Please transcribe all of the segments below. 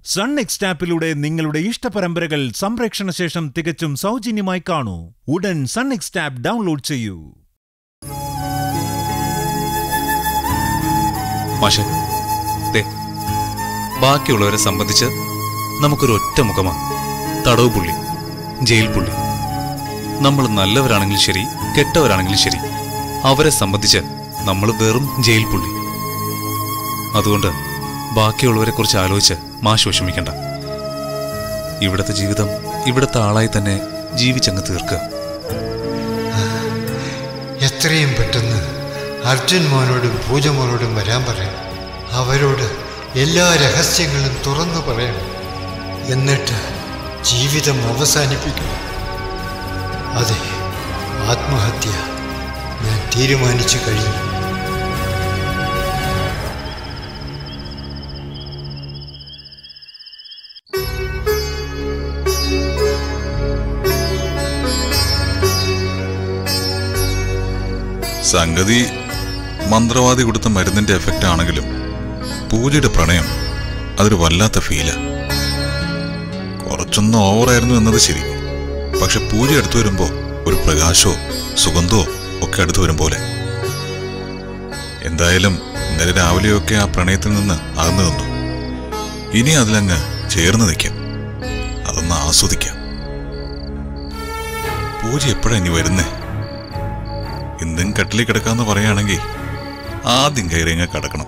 Sun next ആപ്പിലൂടെ നിങ്ങളുടെ ഇഷ്ടപരമ്പരകൾ സംപ്രേക്ഷണ ശേഷം തികച്ചും സൗജന്യമായി കാണൂ ഉടൻ സൺ നെക്സ്റ്റ് ആപ്പ് ഡൗൺലോഡ് ചെയ്യൂ മാഷെ ദേ ബാക്കിയുള്ളവരെ സംബന്ധിച്ച് നമുക്കൊരു ഒറ്റ മുഖമാണ് തടവ് പുള്ളി ജയിൽ പുള്ളി നമ്മൾ നല്ലവരാണെങ്കിലും ശരി കെട്ടവരാണെങ്കിലും ശരി അവരെ സംബന്ധിച്ച് നമ്മൾ വെറും ജയിൽ പുള്ളി അതുകൊണ്ട് ബാക്കിയുള്ളവരെ കുറിച്ച് ആലോചിച്ച് മാഷ് വിഷമിക്കണ്ട ഇവിടുത്തെ ജീവിതം ഇവിടുത്തെ ആളായി തന്നെ ജീവിച്ചങ്ങ് തീർക്കുക എത്രയും പെട്ടെന്ന് അർജുൻ മോനോടും പൂജ മോനോടും വരാൻ പറയണം അവരോട് എല്ലാ രഹസ്യങ്ങളും തുറന്നു പറയണം എന്നിട്ട് ജീവിതം അവസാനിപ്പിക്കണം അതെ ആത്മഹത്യ ഞാൻ തീരുമാനിച്ചു കഴിഞ്ഞു സംഗതി മന്ത്രവാദി കൊടുത്ത മരുന്നിന്റെ എഫക്റ്റ് ആണെങ്കിലും പൂജയുടെ പ്രണയം അതൊരു വല്ലാത്ത ഫീലാ കുറച്ചൊന്ന് ഓവറായിരുന്നു എന്നത് ശരി പക്ഷെ പൂജ അടുത്തു വരുമ്പോ ഒരു പ്രകാശമോ സുഗന്ധമോ ഒക്കെ അടുത്തു വരും പോലെ എന്തായാലും ഇന്നലെ രാവിലെയൊക്കെ ആ പ്രണയത്തിൽ നിന്ന് അകന്നു നിന്നു ഇനി അതിലങ്ങ് ചേർന്ന് നിൽക്കാം അതൊന്ന് ആസ്വദിക്കാം പൂജ എപ്പോഴാ ഇനി വരുന്നേ ഇന്നും കട്ടിലിൽ കിടക്കാന്ന് പറയുകയാണെങ്കിൽ ആദ്യം കയറി അങ്ങ് കിടക്കണം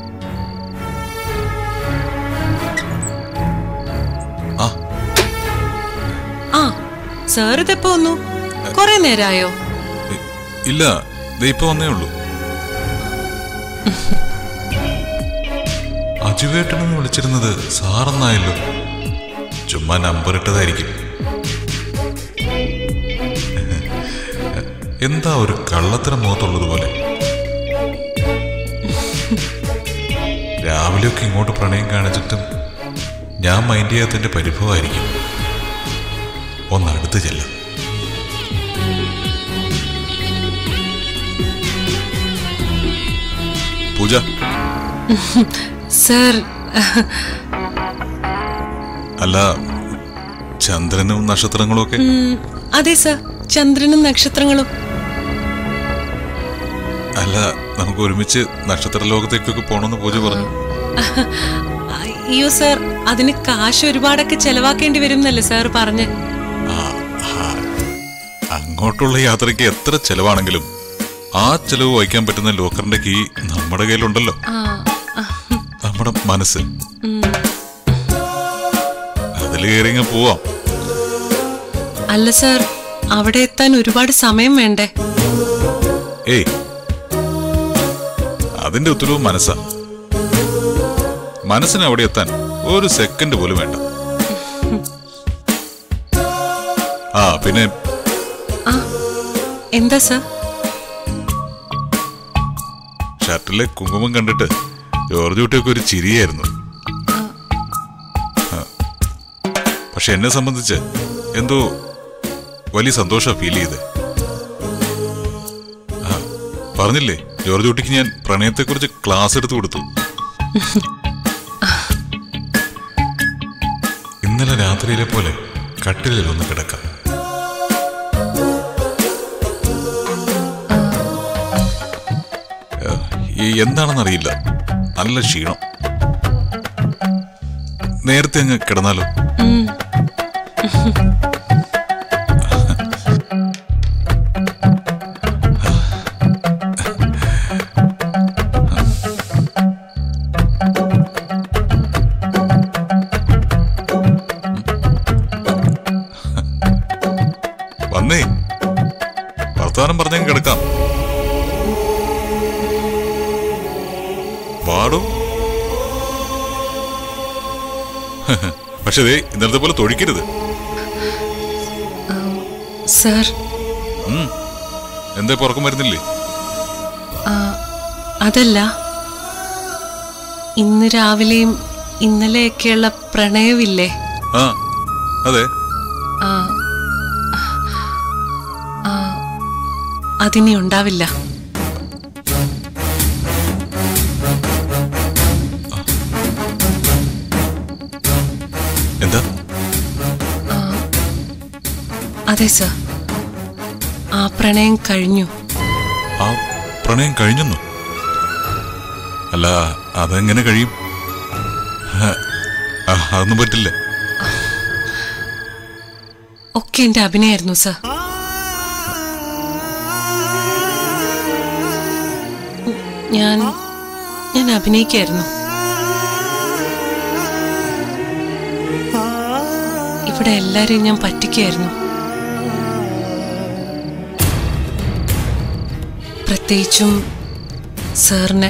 ആ ആ സാർ ഇതെപ്പോ വന്നു കൊറേ നേരായോ ഇ- ഇല്ല ദേ ഇപ്പൊ വന്നേ ഉള്ളൂ അജുവേട്ടനെന്ന് വിളിച്ചിരുന്നത് സാറെന്നായല്ലോ ചുമ്മാ നമ്പർ ഇട്ടതായിരിക്കും എന്താ ഒരു കള്ളത്തരം മുഖത്തുള്ളത് പോലെ രാവിലെയൊക്കെ ഇങ്ങോട്ട് പ്രണയം കാണിച്ചിട്ടും ഞാൻ മൈൻഡ് ചെയ്യാത്തതിന്റെ പരിഭവമായിരിക്കും ഒന്ന് അടുത്ത് ചെല്ലാം പൂജ സാർ അല്ല ചന്ദ്രനും നക്ഷത്രങ്ങളും ഒക്കെ ഉം, അതെ സാർ ചന്ദ്രനും നക്ഷത്രങ്ങളും അല്ല നമുക്ക് ഒരുമിച്ച് നക്ഷത്ര ലോകത്തേക്കൊക്കെ പോണമെന്ന് പൂജ പറഞ്ഞു അയ്യോ സാർ അതിന് കാശ് ഒരുപാടൊക്കെ ചെലവാക്കേണ്ടി വരും എന്നല്ലേ സാർ പറഞ്ഞ് ആ, ആ, അങ്ങോട്ടുള്ള യാത്രയ്ക്ക് എത്ര ചെലവാണെങ്കിലും ആ ചെലവ് വഹിക്കാൻ പറ്റുന്ന ലോക്കറിന്റെ കീ നമ്മുടെ കയ്യിലുണ്ടല്ലോ ആ ആ, നമ്മുടെ മനസ്സ് ഉം. അതിൽ കയറി അങ്ങ് പോവാം അല്ല സാർ അവിടെ എത്താൻ ഒരുപാട് സമയം വേണ്ടേ ഏയ് അതിന്റെ ഉത്തരവ് മനസ്സാ മനസ്സിന് അവിടെ എത്താൻ ഒരു സെക്കൻഡ് പോലും വേണ്ട ആ പിന്നെ ആ എന്താ സാർ ഷർട്ടിലെ കുങ്കുമം കണ്ടിട്ട് ജോർജ് കുട്ടിയൊക്കെ ഒരു ചിരിയായിരുന്നു ആ. പക്ഷെ എന്നെ സംബന്ധിച്ച് എന്തോ വലിയ സന്തോഷം ഫീൽ ചെയ്ത് ആ പറഞ്ഞില്ലേ ജോർജ് കുട്ടിക്ക് ഞാൻ പ്രണയത്തെക്കുറിച്ച് ക്ലാസ് എടുത്തു കൊടുത്തു ഇന്നലെ രാത്രിയിലെ പോലെ കട്ടിലിൽ ഒന്ന് കിടക്കാം ഏഹ്, ഈ എന്താണെന്നറിയില്ല നല്ല ക്ഷീണം നേരത്തെ അങ്ങ് കിടന്നാലോ ഉം. വന്നേ വർത്തമാനം പറഞ്ഞങ്ങ് കിടക്കാം പാടോ പക്ഷെ ദേ ഇന്നലത്തെ പോലെ തൊഴിക്കരുത് സാർ ഉം. എന്താ ഇപ്പൊ ഉറക്കം വരുന്നില്ലേ ആ, അതല്ല ഇന്ന് രാവിലെയും ഇന്നലെയൊക്കെയുള്ള പ്രണയമില്ലേ ആ അതെ ആ ആ, അതിനി ഉണ്ടാവില്ല എന്താ അതെ സർ ആ പ്രണയം കഴിഞ്ഞു ആ പ്രണയം കഴിഞ്ഞെന്നു അല്ല അതെങ്ങനെ കഴിയും ഹ, ആ, അതൊന്നും പറ്റില്ല ഒക്കെ എന്റെ അഭിനയായിരുന്നു സർ ഞാൻ ഞാൻ അഭിനയിക്കായിരുന്നു ഇവിടെ എല്ലാരെയും ഞാൻ പറ്റിക്കായിരുന്നു പ്രത്യേകിച്ചും സാറിനെ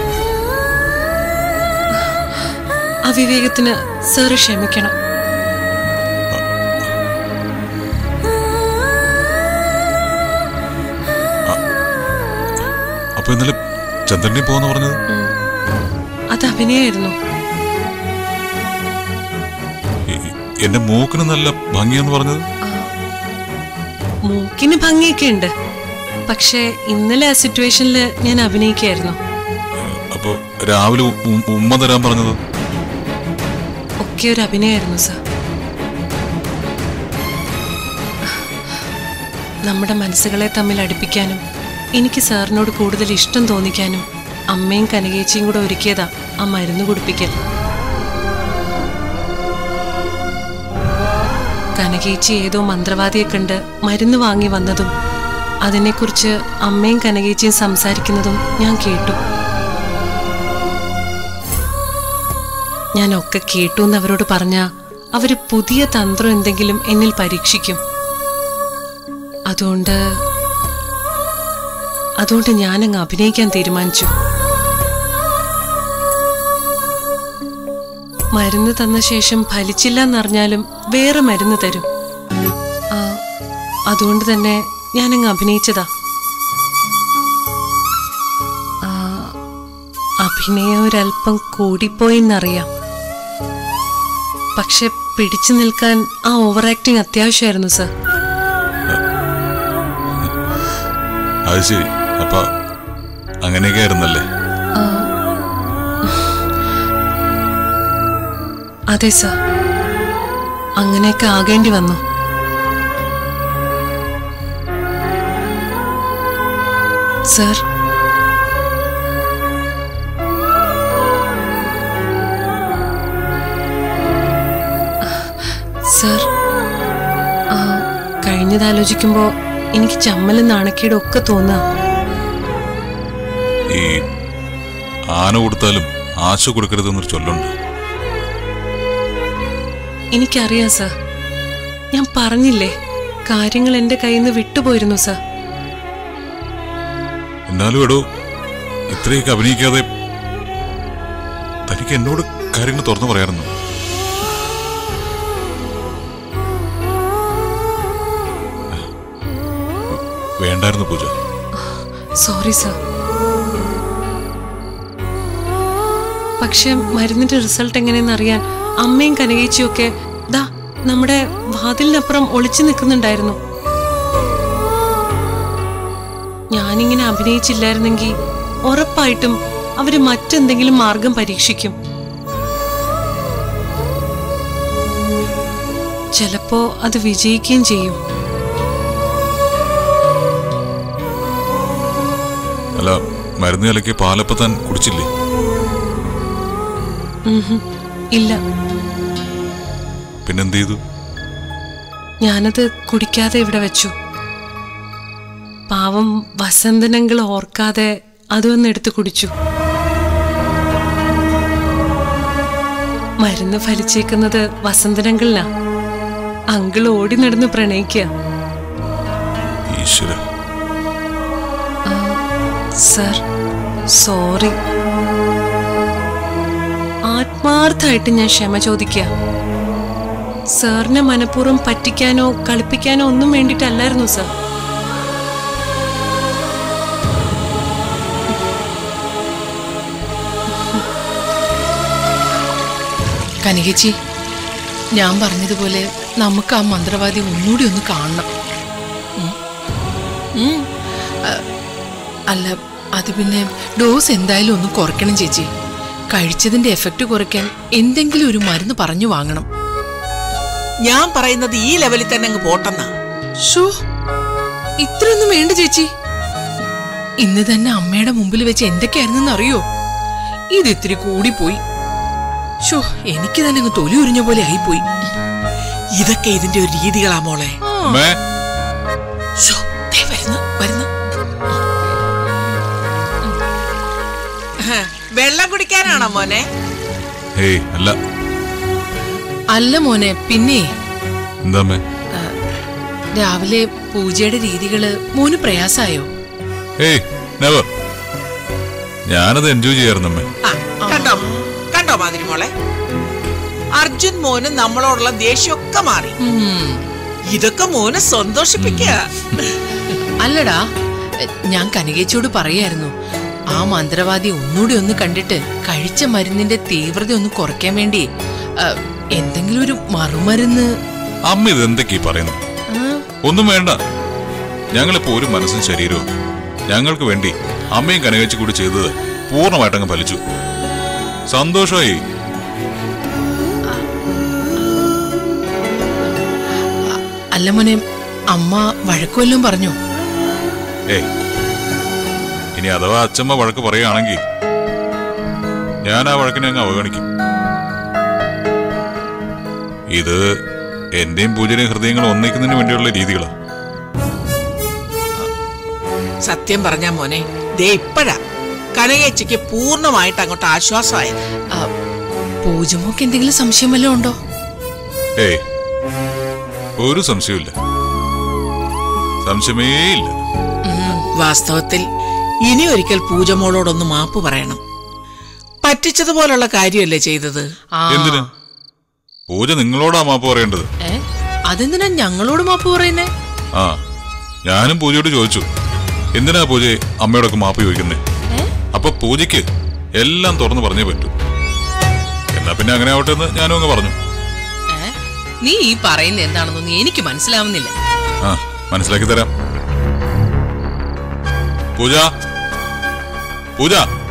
അവിവേകത്തിന് സാറ് ക്ഷമിക്കണം അപ്പൊ ഇന്നലെ ചന്ദ്രനെ പോന്ന് പറഞ്ഞത് അത് അഭിനയായിരുന്നു ഈ- എന്റെ മൂക്കിന് നല്ല ഭംഗിയെന്ന് പറഞ്ഞത് മൂക്കിന് ഭംഗിയൊക്കെ ഉണ്ട് പക്ഷേ ഇന്നലെ ആ സിറ്റുവേഷനിൽ ഞാൻ അഭിനയിക്കായിരുന്നു അപ്പൊ രാവിലെ ഉ- ഉ- ഉമ്മ തരാൻ പറഞ്ഞത് ഒക്കെ ഒരു അഭിനയമായിരുന്നു സർ നമ്മുടെ മനസ്സുകളെ തമ്മിൽ അടുപ്പിക്കാനും എനിക്ക് സാറിനോട് കൂടുതൽ ഇഷ്ടം തോന്നിക്കാനും അമ്മയും കനകേച്ചിയും കൂടെ ഒരുക്കിയതാ ആ മരുന്ന് കുടിപ്പിക്കൽ കനകേച്ചി ഏതോ മന്ത്രവാദിയെ കണ്ട് മരുന്ന് വാങ്ങി വന്നതും അതിനെക്കുറിച്ച് അമ്മയും കനകേച്ചിയും സംസാരിക്കുന്നതും ഞാൻ കേട്ടു ഞാൻ ഒക്കെ കേട്ടു എന്ന് അവരോട് പറഞ്ഞ അവര് പുതിയ തന്ത്രം എന്തെങ്കിലും എന്നിൽ പരീക്ഷിക്കും അതുകൊണ്ട് അതുകൊണ്ട് ഞാനങ്ങ് അഭിനയിക്കാൻ തീരുമാനിച്ചു മരുന്ന് തന്ന ശേഷം ഫലിച്ചില്ല എന്നറിഞ്ഞാലും വേറെ മരുന്ന് തരും ആ, അതുകൊണ്ട് തന്നെ ഞാനങ്ങ് അഭിനയിച്ചതാ ആ, അഭിനയം ഒരല്പം കൂടിപ്പോയെന്നറിയാം പക്ഷെ പിടിച്ചു നിൽക്കാൻ ആ ഓവർ ആക്ടിങ് അത്യാവശ്യമായിരുന്നു സർ അത് ശരി അപ്പൊ അങ്ങനെയൊക്കെ ആയിരുന്നല്ലേ അതെ സർ അങ്ങനെയൊക്കെ ആകേണ്ടി വന്നു സർ സർ ആ, കഴിഞ്ഞതാലോചിക്കുമ്പോ എനിക്ക് ചമ്മലും നാണക്കേടും ഒക്കെ തോന്നുക ഈ ആന കൊടുത്താലും ആശ കൊടുക്കരുതെന്നൊരു ചൊല്ലുണ്ട് എനിക്കറിയാം സർ ഞാൻ പറഞ്ഞില്ലേ കാര്യങ്ങൾ എന്റെ കയ്യിൽ നിന്ന് വിട്ടുപോയിരുന്നു സർ എന്നാലും എടോ ഇത്രയൊക്കെ അഭിനയിക്കാതെ തനിക്ക് എന്നോട് കാര്യങ്ങൾ തുറന്നു പറയാറുന്നു വേണ്ടായിരുന്നു പൂജ സോറി സർ പക്ഷെ മരുന്നിന്റെ റിസൾട്ട് എങ്ങനെയെന്ന് അറിയാൻ അമ്മയും കനകേച്ചിയും ഒക്കെ ദാ നമ്മുടെ വാതിലിനപ്പുറം ഒളിച്ചു നിൽക്കുന്നുണ്ടായിരുന്നു ഞാനിങ്ങനെ അഭിനയിച്ചില്ലായിരുന്നെങ്കിൽ ഉറപ്പായിട്ടും അവര് മറ്റെന്തെങ്കിലും മാർഗം പരീക്ഷിക്കും ചിലപ്പോ അത് വിജയിക്കുകയും ചെയ്യും അല്ല മരുന്ന് കലക്കി പാലപ്പ താൻ കുടിച്ചില്ലേ ഉംഹും. ഇല്ല പിന്നെന്ത് ചെയ്തു ഞാനത് കുടിക്കാതെ ഇവിടെ വെച്ചു പാവം വസന്തനങ്ങൾ ഓർക്കാതെ അതൊന്ന് എടുത്ത് കുടിച്ചു മരുന്ന് ഫലിച്ചേക്കുന്നത് വസന്തനങ്ങളിലാ അങ്കിൾ ഓടി നടന്ന് പ്രണയിക്കുക ഈശ്വര സർ സോറി ആത്മാർത്ഥമായിട്ട് ഞാൻ ക്ഷമ ചോദിക്കുക സാറിനെ മനഃപൂർവ്വം പറ്റിക്കാനോ കളിപ്പിക്കാനോ ഒന്നും വേണ്ടിയിട്ടല്ലായിരുന്നു സർ കനകച്ചി ഞാൻ പറഞ്ഞതുപോലെ നമുക്ക് ആ മന്ത്രവാദി ഒന്നുകൂടി ഒന്ന് കാണണം ഉം. ഉം. അ- അല്ല അത് പിന്നെ ഡോസ് എന്തായാലും ഒന്ന് കുറയ്ക്കണം ചേച്ചി കഴിച്ചതിന്റെ എഫക്റ്റ് കുറയ്ക്കാൻ എന്തെങ്കിലും ഒരു മരുന്ന് പറഞ്ഞു വാങ്ങണം ഞാൻ പറയുന്നത് ഈ ലെവലിൽ തന്നെ അങ്ങ് പോട്ടെന്നാ ഷോ ഇത്രയൊന്നും വേണ്ട ചേച്ചി ഇന്ന് തന്നെ അമ്മയുടെ മുമ്പിൽ വെച്ച് എന്തൊക്കെയായിരുന്നെന്ന് അറിയോ ഇത് ഇത്തിരി കൂടിപ്പോയി ഷോ എനിക്ക് തന്നെ അങ്ങ് തൊലി ഉരിഞ്ഞ പോലെ ആയിപ്പോയി ഇതൊക്കെ ഇതിന്റെ ഒരു രീതികളാ മോളെ അമ്മേ ശ്ശോ, ദേ വരുന്നു വരുന്നു ഹ, വെള്ളം കുടിക്കാനാണോ മോനെ ഹേയ് അല്ല അല്ല മോനെ പിന്നെ എന്താ അമ്മേ രാവിലെ പൂജയുടെ രീതികള് മോന് പ്രയാസായോ ഏയ് നെവർ ഞാനത് എൻജോയ് ചെയ്യാറുണ്ട് അമ്മേ ആ, കണ്ടോ കണ്ടോ മാതിരി മോളെ അർജുൻ മോന് നമ്മളോടുള്ള ദേഷ്യമൊക്കെ മാറി ഉം. ഇതൊക്കെ മോനെ സന്തോഷിപ്പിക്കുക അല്ലടാ ഞാൻ കനകേച്ചിയോട് പറയായിരുന്നു ആ മന്ത്രവാദി ഒന്നുകൂടി ഒന്ന് കണ്ടിട്ട് കഴിച്ച മരുന്നിന്റെ തീവ്രത ഒന്ന് കുറയ്ക്കാൻ വേണ്ടി ആ, എന്തെങ്കിലും ഒരു മറുമരുന്ന് അമ്മ ഇത് എന്തൊക്കെയാ ഈ പറയുന്നത് ആ, ഒന്നും വേണ്ട ഞങ്ങളിപ്പോ ഒരു മനസ്സും ശരീരവും ഞങ്ങൾക്ക് വേണ്ടി അമ്മയും കനകച്ചു കൂടി ചെയ്തത് പൂർണ്ണമായിട്ടങ്ങ് ഫലിച്ചു സന്തോഷമായി അല്ല മോനെ അമ്മ വഴക്കുവല്ലും പറഞ്ഞു ഏയ് ഇനി അഥവാ അച്ഛമ്മ വഴക്ക് പറയുകയാണെങ്കിൽ ഞാൻ ആ വഴക്കിനെ അങ്ങ് അവഗണിക്കും ഇത് എന്റെയും പൂജയുടെയും ഹൃദയങ്ങൾ ഒന്നിക്കുന്നതിന് വേണ്ടിയുള്ള രീതികളാ സത്യം പറഞ്ഞാ മോനെ ദേ ഇപ്പഴാ കനകേച്ചിക്ക് പൂർണ്ണമായിട്ട് അങ്ങോട്ട് ആശ്വാസമായത് ആ, പൂജമോക്ക് എന്തെങ്കിലും സംശയം വല്ലതും ഉണ്ടോ ഏയ് ഒരു സംശയമില്ല സംശയമേ ഇല്ല വാസ്തവത്തിൽ ഇനി ഒരിക്കൽ പൂജമോളോടൊന്ന് മാപ്പ് പറയണം പറ്റിച്ചതുപോലുള്ള കാര്യമല്ലേ ചെയ്തത് ആ എന്തിന് പൂജ നിങ്ങളോടാ മാപ്പ് പറയേണ്ടത് ഏ അതെന്തിനാ ഞങ്ങളോട് മാപ്പ് പറയുന്നേ ആ ഞാനും പൂജയോട് ചോദിച്ചു എന്തിനാ പൂജ അമ്മയോടൊക്കെ മാപ്പ് ചോദിക്കുന്നേ അപ്പൊ പൂജയ്ക്ക് എല്ലാം തുറന്നു പറഞ്ഞേ പറ്റൂ എന്നാ പിന്നെ അങ്ങനെ ആവട്ടെ എന്ന് ഞാനും അങ്ങ് പറഞ്ഞു ഏ? നീ ഈ പറയുന്ന എന്താണെന്നൊന്നും എനിക്ക് മനസ്സിലാവുന്നില്ല ആ മനസ്സിലാക്കി തരാം പൂജ പൂജ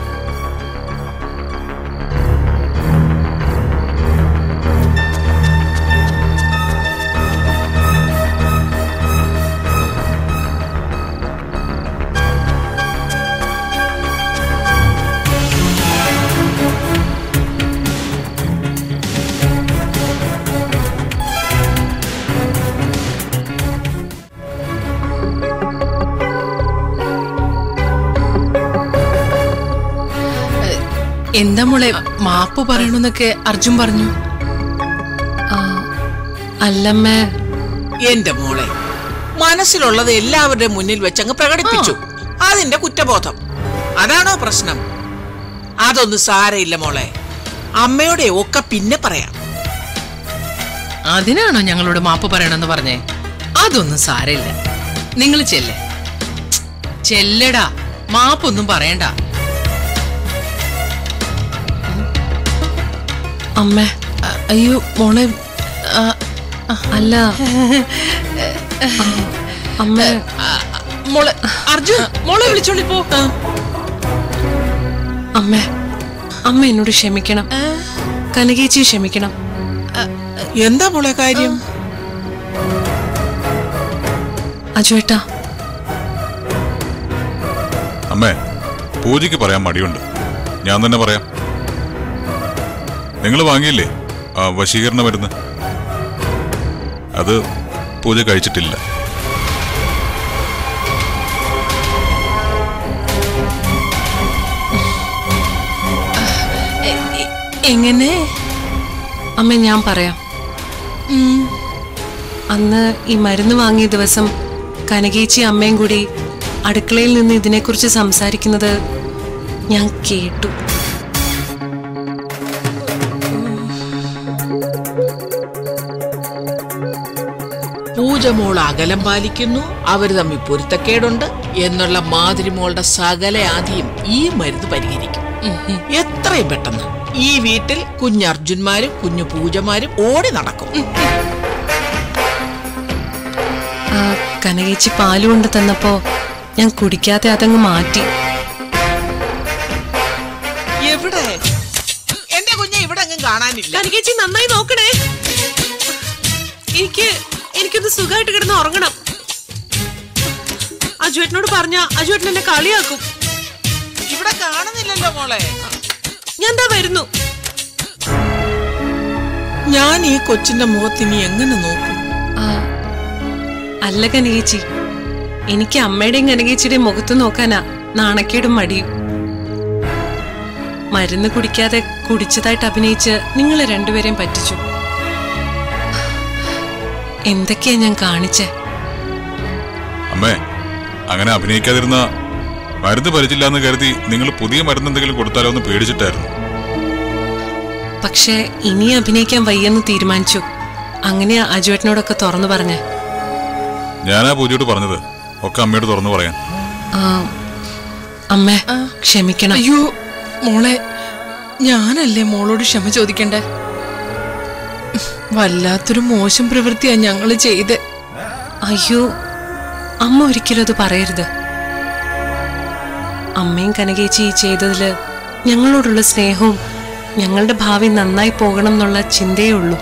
എന്താ മോളെ മാപ്പ് പറയണമെന്നൊക്കെ അർജുൻ പറഞ്ഞു ആ, അല്ലമ്മേ എന്റെ മോളെ മനസ്സിലുള്ളത് എല്ലാവരുടെ മുന്നിൽ വെച്ചങ്ങ് പ്രകടിപ്പിച്ചു അതിന്റെ കുറ്റബോധം അതാണോ പ്രശ്നം അതൊന്നും സാരയില്ല മോളെ അമ്മയുടെ ഒക്കെ പിന്നെ പറയാം അതിനാണോ ഞങ്ങളോട് മാപ്പ് പറയണമെന്ന് പറഞ്ഞേ അതൊന്നും സാരമില്ല നിങ്ങൾ ചെല്ലേ ചെല്ലടാ മാപ്പൊന്നും പറയണ്ട അമ്മേ അ- അയ്യോ മോളെ ആ, അല്ല ആ, അമ്മേ ആ, മോളെ അർജുൻ മോളെ വിളിച്ചോളിപ്പോ അമ്മേ അമ്മ എന്നോട് ക്ഷമിക്കണം കനകേച്ചി ക്ഷമിക്കണം എന്താ മോളെ കാര്യം അജുവേട്ടാ അമ്മേ പൂജയ്ക്ക് പറയാൻ മടിയുണ്ട് ഞാൻ തന്നെ പറയാം നിങ്ങൾ വാങ്ങിയില്ലേ ആ വശീകരണ മരുന്ന് അത് പൂജ കഴിച്ചിട്ടില്ല എ- എ- എങ്ങനെ അമ്മ ഞാൻ പറയാം ഉം. അന്ന് ഈ മരുന്ന് വാങ്ങിയ ദിവസം കനകേച്ചി അമ്മയും കൂടി അടുക്കളയിൽ നിന്ന് ഇതിനെക്കുറിച്ച് സംസാരിക്കുന്നത് ഞാൻ കേട്ടു പൂജമോൾ അകലം പാലിക്കുന്നു അവര് തമ്മിൽ പൊരുത്തക്കേടുണ്ട് എന്നുള്ള മാതിരിമോളുടെ സകല ആദ്യം ഈ മരുന്ന് പരിഹരിക്കും എത്രയും പെട്ടെന്ന് ഈ വീട്ടിൽ കുഞ്ഞർജുന്മാരും കുഞ്ഞു പൂജമാരും ഓടി നടക്കും ആ, കനകേച്ചി പാല് കൊണ്ട് തന്നപ്പോ ഞാൻ കുടിക്കാതെ അതങ്ങ് മാറ്റി എവിടെ എന്റെ കുഞ്ഞെ ഇവിടെ അങ്ങ് കാണാനില്ല കനകേച്ചി നന്നായി നോക്കണേ എനിക്ക് എനിക്കൊന്ന് സുഖമായിട്ട് കിടന്ന് ഉറങ്ങണം അജുവേട്ടനോട് പറഞ്ഞ അജുവേട്ടൻ എന്നെ കളിയാക്കും ഇവിടെ കാണുന്നില്ലല്ലോ മോളെ ഞാൻ എന്താ വരുന്നു ഞാൻ ഈ കൊച്ചിന്റെ മുഖത്ത് ഇനി എങ്ങനെ നോക്കും ആ, അല്ല കനകേച്ചി എനിക്ക് അമ്മയുടെയും കനകേച്ചിയുടെയും മുഖത്ത് നോക്കാനാ നാണക്കേടും മടിയും മരുന്ന് കുടിക്കാതെ കുടിച്ചതായിട്ട് അഭിനയിച്ച് നിങ്ങളെ രണ്ടുപേരെയും പറ്റിച്ചു എന്തൊക്കെയാ ഞാൻ കാണിച്ചേ അമ്മേ അങ്ങനെ അഭിനയിക്കാതിരുന്ന മരുന്ന് പരിച്ചില്ല എന്ന് കരുതി നിങ്ങൾ പുതിയ മരുന്ന് എന്തെങ്കിലും കൊടുത്താലോ എന്ന് പേടിച്ചിട്ടായിരുന്നു പക്ഷേ ഇനി അഭിനയിക്കാൻ വയ്യെന്ന് തീരുമാനിച്ചു അങ്ങനെയാ അജുവേട്ടനോടൊക്കെ തുറന്നു പറഞ്ഞേ ഞാനാ പൂജയോട് പറഞ്ഞത് ഒക്കെ അമ്മയോട് തുറന്നു പറയാൻ ആ, അമ്മേ ക്ഷമിക്കണം അയ്യോ മോളെ ഞാനല്ലേ മോളോട് ക്ഷമ ചോദിക്കണ്ടേ വല്ലാത്തൊരു മോശം പ്രവൃത്തിയാ ഞങ്ങള് ചെയ്ത് അയ്യോ അമ്മ ഒരിക്കലും അത് പറയരുത് അമ്മയും കനകേച്ചി ഈ ചെയ്തതില് ഞങ്ങളോടുള്ള സ്നേഹവും ഞങ്ങളുടെ ഭാവി നന്നായി പോകണം എന്നുള്ള ചിന്തയേ ഉള്ളൂ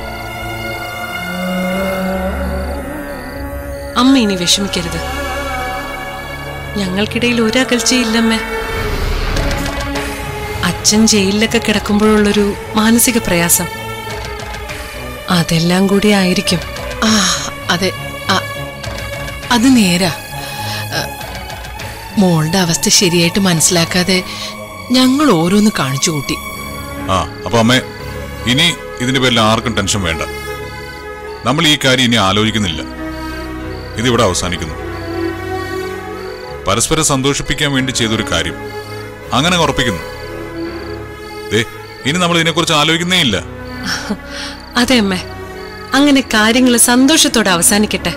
അമ്മ ഇനി വിഷമിക്കരുത് ഞങ്ങൾക്കിടയിൽ ഒരു അകൽച്ചയില്ലമ്മേ അച്ഛൻ ജയിലിലൊക്കെ കിടക്കുമ്പോഴുള്ളൊരു മാനസിക പ്രയാസം അതെല്ലാം കൂടി ആയിരിക്കും ആ അതെ ആ, അത് നേരാ ആ, മോളുടെ അവസ്ഥ ശരിയായിട്ട് മനസ്സിലാക്കാതെ ഞങ്ങൾ ഓരോന്ന് കാണിച്ചു കൂട്ടി ആ അപ്പൊ അമ്മേ ഇനി ഇതിന്റെ പേരിൽ ആർക്കും ടെൻഷൻ വേണ്ട നമ്മൾ ഈ കാര്യം ഇനി ആലോചിക്കുന്നില്ല ഇതിവിടെ അവസാനിക്കുന്നു പരസ്പരം സന്തോഷിപ്പിക്കാൻ വേണ്ടി ചെയ്തൊരു കാര്യം അങ്ങനെ അങ്ങ് ഉറപ്പിക്കുന്നു ദേ ഇനി നമ്മൾ ഇതിനെക്കുറിച്ച് ആലോചിക്കുന്നേ ഇല്ല അതെ അമ്മേ അങ്ങനെ കാര്യങ്ങൾ സന്തോഷത്തോടെ അവസാനിക്കട്ടെ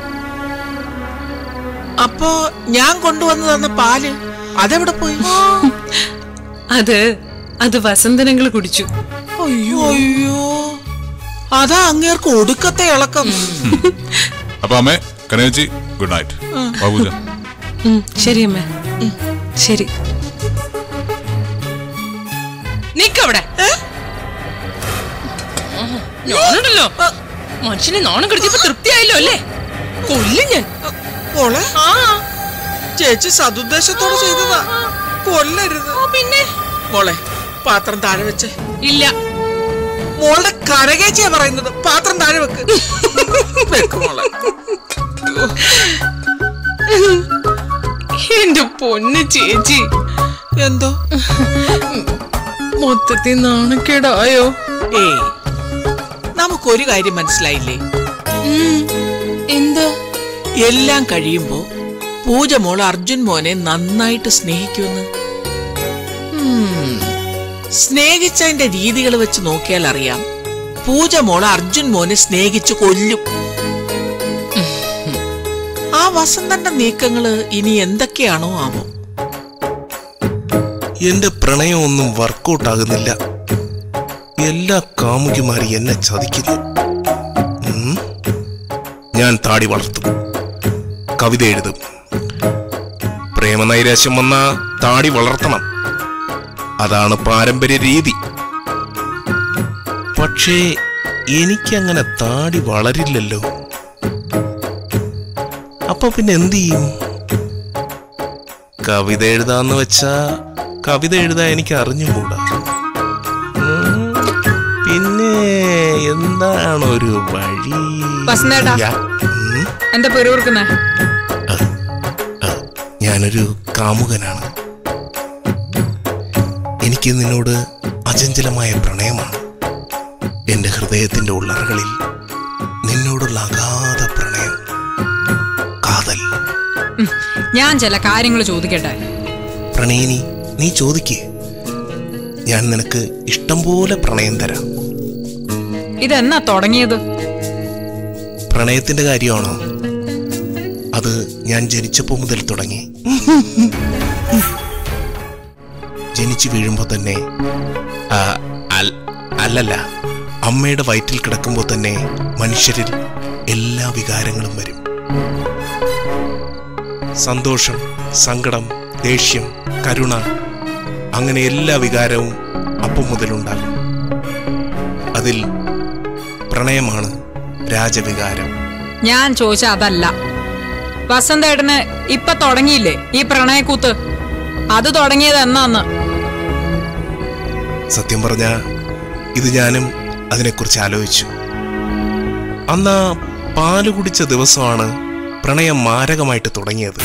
അപ്പോ ഞാൻ കൊണ്ടുവന്നു തന്ന പാല് അതെവിടെ പോയി അത് അത് വസന്തനങ്ങൾ കുടിച്ചു അയ്യോ അയ്യോ അതാ അങ്ങേർക്ക് ഒടുക്കത്തെ ഇളക്കം അപ്പൊ അമ്മേ കനകച്ചി ഗുഡ് നൈറ്റ് ബാബുജ ഉം, ശരി അമ്മേ ഉം, ശരി നിക്കവിടെ ഞാനുണ്ടല്ലോ മനുഷ്യനെ നാണം കെടുത്തിയപ്പോ തൃപ്തിയായല്ലോ അല്ലേ കൊല്ലും ഞാൻ മോളെ ആ ചേച്ചി സതുദ്ദേശത്തോടെ ചെയ്തതാ കൊല്ലരുത് പിന്നെ മോളെ പാത്രം താഴെ വെച്ച് ഇല്ല മോളുടെ കരകേച്ചിയാ പറയുന്നത് പാത്രം താഴെ വെക്ക് വെക്ക് മോളെ എന്റെ പൊന്ന് ചേച്ചി എന്തോ മൊത്തത്തിൽ നാണക്കേടായോ ഏയ് നമുക്കൊരു കാര്യം മനസ്സിലായില്ലേ ഉം, എന്താ എല്ലാം കഴിയുമ്പോ പൂജ മോൾ അർജുൻ മോനെ നന്നായിട്ട് സ്നേഹിക്കുമെന്ന് ഉം. സ്നേഹിച്ചതിന്റെ രീതികൾ വെച്ച് നോക്കിയാൽ അറിയാം പൂജ മോൾ അർജുൻ മോനെ സ്നേഹിച്ചു കൊല്ലും ഉം. ആ വസന്തന്റെ നീക്കങ്ങള് ഇനി എന്തൊക്കെയാണോ ആവോ എന്റെ പ്രണയമൊന്നും വർക്കൗട്ട് ആകുന്നില്ല എല്ലാ കാമുകിമാരി എന്നെ ചതിക്കുന്നു ഉം. ഞാൻ താടി വളർത്തും കവിത എഴുതും പ്രേമനൈരാശ്യം വന്ന താടി വളർത്തണം അതാണ് പാരമ്പര്യ രീതി പക്ഷേ എനിക്കങ്ങനെ താടി വളരില്ലല്ലോ അപ്പൊ പിന്നെ എന്ത് ചെയ്യും കവിത എഴുതാന്ന് വെച്ചാ കവിത എഴുതാൻ എനിക്ക് അറിഞ്ഞുകൂടാ ഉം, പിന്നെ എന്താണ് ഒരു വഴി വസന്തേട്ടാ. യാ, ഉം, എന്താ പെരുവിറുക്കുന്നേ ആ, ഞാനൊരു കാമുകനാണ് എനിക്ക് നിന്നോട് അചഞ്ചലമായ പ്രണയമാണ് എന്റെ ഹൃദയത്തിന്റെ ഉള്ളറകളിൽ നിന്നോടുള്ള അഗാധ പ്രണയം കാതൽ ഞാൻ ചില കാര്യങ്ങൾ ചോദിക്കട്ടെ പ്രണയിനി നീ ചോദിക്കേ ഞാൻ നിനക്ക് ഇഷ്ടം പോലെ പ്രണയം തരാം ഇതെന്നാ തുടങ്ങിയത് പ്രണയത്തിന്റെ കാര്യമാണോ അത് ഞാൻ ജനിച്ചപ്പോ മുതൽ തുടങ്ങി ജനിച്ചു വീഴുമ്പോ തന്നെ ആ, അൽ- അല്ലല്ല അമ്മയുടെ വയറ്റിൽ കിടക്കുമ്പോൾ തന്നെ മനുഷ്യരിൽ എല്ലാ വികാരങ്ങളും വരും സന്തോഷം സങ്കടം ദേഷ്യം കരുണ അങ്ങനെ എല്ലാ വികാരവും അപ്പം മുതലുണ്ടാകും അതിൽ പ്രണയമാണ് രാജവികാരം ഞാൻ ചോദിച്ച അതല്ല വസന്തേട്ടന് ഇപ്പൊ തുടങ്ങിയില്ലേ ഈ പ്രണയക്കൂത്ത് അത് തുടങ്ങിയത് എന്നാന്ന് സത്യം പറഞ്ഞ ഇത് ഞാനും അതിനെക്കുറിച്ച് ആലോചിച്ചു അന്ന് ആ പാല് കുടിച്ച ദിവസമാണ് പ്രണയം മാരകമായിട്ട് തുടങ്ങിയത്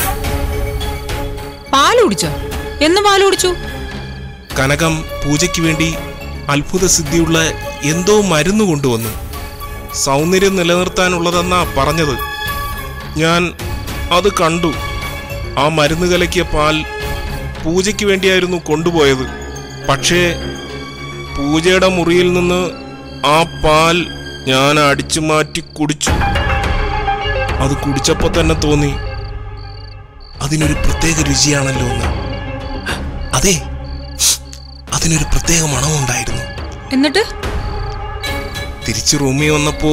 പാല് കുടിച്ചോ എന്ന് പാല് കുടിച്ചു കനകം പൂജയ്ക്ക് വേണ്ടി അത്ഭുത സിദ്ധിയുള്ള എന്തോ മരുന്ന് കൊണ്ടുവന്നു സൗന്ദര്യം നിലനിർത്താനുള്ളതെന്നാ പറഞ്ഞത് ഞാൻ അത് കണ്ടു ആ മരുന്ന് കലക്കിയ പാൽ പൂജയ്ക്ക് വേണ്ടിയായിരുന്നു കൊണ്ടുപോയത് പക്ഷേ പൂജയുടെ മുറിയിൽ നിന്ന് ആ പാൽ ഞാൻ അടിച്ചു മാറ്റി കുടിച്ചു അത് കുടിച്ചപ്പോ തന്നെ തോന്നി അതിനൊരു പ്രത്യേക രുചിയാണല്ലോ എന്ന് അതെ അതിനൊരു പ്രത്യേക മണമുണ്ടായിരുന്നു എന്നിട്ട് തിരിച്ചു റൂമിൽ വന്നപ്പോ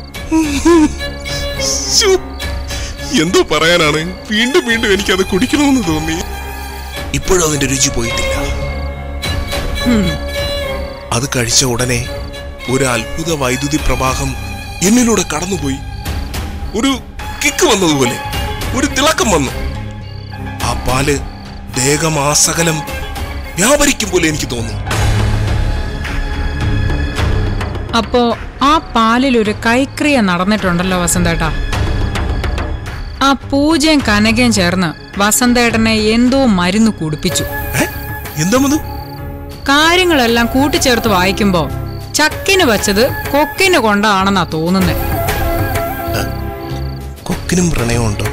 ശ്ശോ, എന്തോ പറയാനാണ് വീണ്ടും വീണ്ടും എനിക്കത് കുടിക്കണമെന്ന് തോന്നി ഇപ്പോഴും അതിന്റെ രുചി പോയിട്ടില്ല അത് കഴിച്ച ഉടനെ ഒരു അത്ഭുത വൈദ്യുതി പ്രവാഹം എന്നിലൂടെ കടന്നുപോയി ഒരു കിക്ക് വന്നതുപോലെ ഒരു തിളക്കം വന്നു ആ പാല് ദേഹമാസകലം വ്യാപരിക്കും പോലെ എനിക്ക് തോന്നുന്നു അപ്പോ ആ പാലിൽ ഒരു കൈക്രിയ നടന്നിട്ടുണ്ടല്ലോ വസന്തേട്ടാ ആ പൂജയും കനകയും ചേർന്ന് വസന്തേട്ടനെ എന്തോ മരുന്ന് കുടിപ്പിച്ചു ഏ? എന്താ മധു കാര്യങ്ങളെല്ലാം കൂട്ടിച്ചേർത്ത് വായിക്കുമ്പോ ചക്കിന് വച്ചത് കൊക്കിന് കൊണ്ടാണെന്നാ തോന്നുന്നേ കൊക്കിനും പ്രണയമുണ്ടോ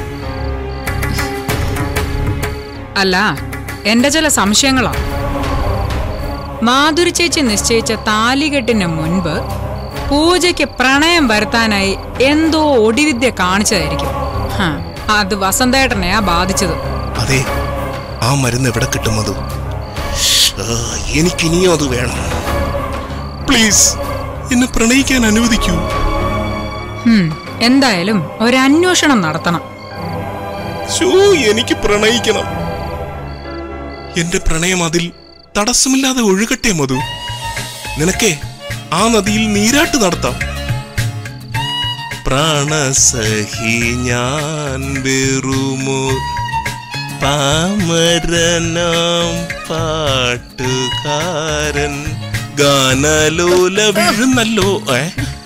അല്ല എന്റെ ചില സംശയങ്ങളാ മാധുരി ചേച്ചി നിശ്ചയിച്ച താലികെട്ടിന് മുൻപ് പൂജയ്ക്ക് പ്രണയം വരുത്താനായി എന്തോ ഒടിവിദ്യ കാണിച്ചതായിരിക്കും ഹ, അത് വസന്തേട്ടനെയാ ബാധിച്ചത് അതെ ആ മരുന്ന് എവിടെ കിട്ടും മധു ആ, എനിക്കിനിയും അത് വേണം പ്ലീസ് എന്നെ പ്രണയിക്കാൻ അനുവദിക്കൂ ഹും, എന്തായാലും ഒരു അന്വേഷണം നടത്തണം ശോ എനിക്ക് പ്രണയിക്കണം എന്റെ പ്രണയം അതിൽ തടസ്സമില്ലാതെ ഒഴുകട്ടെ മധു നിനക്കേ ആ നദിയിൽ നീരാട്ട് നടത്താം പ്രാണസഹി ഞാൻ വെറുമോ പാമരനാം പാട്ടുകാരൻ ഗാനലോല വീഴുന്നല്ലോ ഏ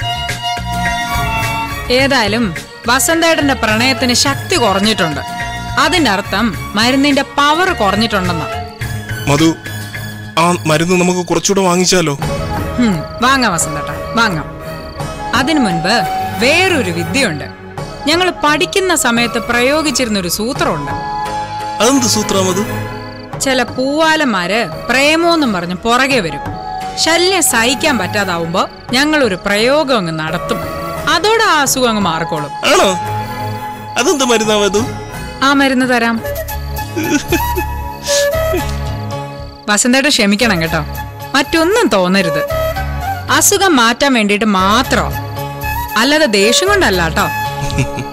ഏതായാലും വസന്തേട്ടന്റെ പ്രണയത്തിന് ശക്തി കുറഞ്ഞിട്ടുണ്ട് അതിന്റെ അർത്ഥം മരുന്നിന്റെ പവർ കുറഞ്ഞിട്ടുണ്ടെന്നാ മധു ആ മരുന്ന് നമുക്ക് കുറച്ചുകൂടെ വാങ്ങിച്ചാലോ ഹും, വാങ്ങാം വസന്തേട്ട വാങ്ങാം അതിനു മുൻപ് വേറൊരു വിദ്യയുണ്ട് ഞങ്ങൾ പഠിക്കുന്ന സമയത്ത് പ്രയോഗിച്ചിരുന്ന ഒരു സൂത്രമുണ്ട് അതെന്ത് സൂത്ര മധു ചില പൂവാലന്മാര് പ്രേമോന്നും പറഞ്ഞ് പുറകെ വരും ശല്യം സഹിക്കാൻ പറ്റാതാവുമ്പോ ഞങ്ങൾ ഒരു പ്രയോഗം അങ്ങ് നടത്തും അതോടെ ആ അസുഖം അങ്ങ് മാറിക്കോളും ആണോ അതെന്ത് മരുന്നാ മധു ആ മരുന്ന് തരാം വസന്തേട്ട ക്ഷമിക്കണം കേട്ടോ മറ്റൊന്നും തോന്നരുത് അസുഖം മാറ്റാൻ വേണ്ടിയിട്ട് മാത്രം അല്ലാതെ ദേഷ്യം കൊണ്ടല്ല കേട്ടോ